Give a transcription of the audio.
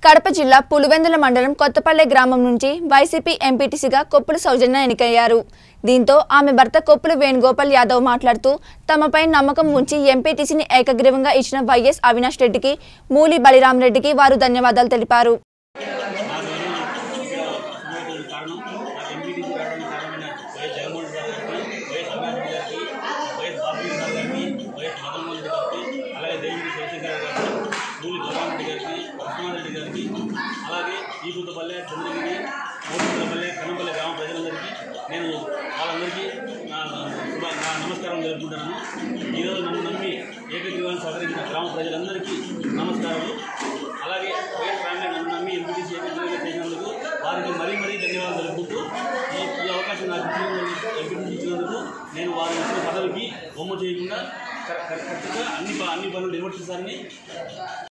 కడప జిల్లా పులివెందుల మండలం కొత్తపల్లె గ్రామం నుంచి వైసీపీ ఎంపీటీసీగా కొప్పుల సౌజన్య ఎన్నికయ్యారు దీంతో ఆమె భర్త కొప్పుల వేణుగోపాల్ యాదవ్ మాట్లాడుతూ తమపై నమ్మకం ఉంచి ఎంపీటీసీని ఏకగ్రీవంగా ఇచ్చిన వైఎస్ అవినాష్ రెడ్డికి మూలి బలిరామ్ రెడ్డికి వారు ధన్యవాదాలు తెలిపారు కారణం నాకు ఎంపీటీసీ రావడానికి కారణమైన వైఎస్ జగన్మోహన్ రెడ్డి గారికి వైఎస్ అవినాష్ రెడ్డి గారికి వైఎస్ బాబు గారికి వైఎస్ మదన్మోహన్ రెడ్డి గారికి అలాగే దేవిరెడ్డి శివశంకర్ గారికి పూలి బలరాం రెడ్డి గారికి లక్ష్మణ్ రెడ్డి గారికి అలాగే ఈపుతపల్లె చంద్రగిరి మూడుపల్లె కన్నంపల్లె గ్రామ ప్రజలందరికీ నేను వాళ్ళందరికీ నా శుభ- నా నమస్కారం జరుపుకుంటున్నాను ఈరోజు నన్ను నమ్మి ఏకగ్రీవాన్ని సహకరించిన గ్రామ ప్రజలందరికీ నమస్కారాలు అలాగే వైఎస్ ఫ్యామిలీ నన్ను నమ్మి ఎంపీటీసీ ఏకగ్రీవంగా చేసినందుకు వారికి మరీ మరీ ధన్యవాదాలు తెలుపుతూ ఈ ఈ అవకాశం నాకు ఇచ్చినందుకు ఎంపీటీసీ ఇచ్చినందుకు నేను వారి ఇచ్చిన పదవికి బొమ్మ చేయకుండా కరెక్ట్గా అన్ని ప- అన్ని పనులు నిర్వర్తిస్తారని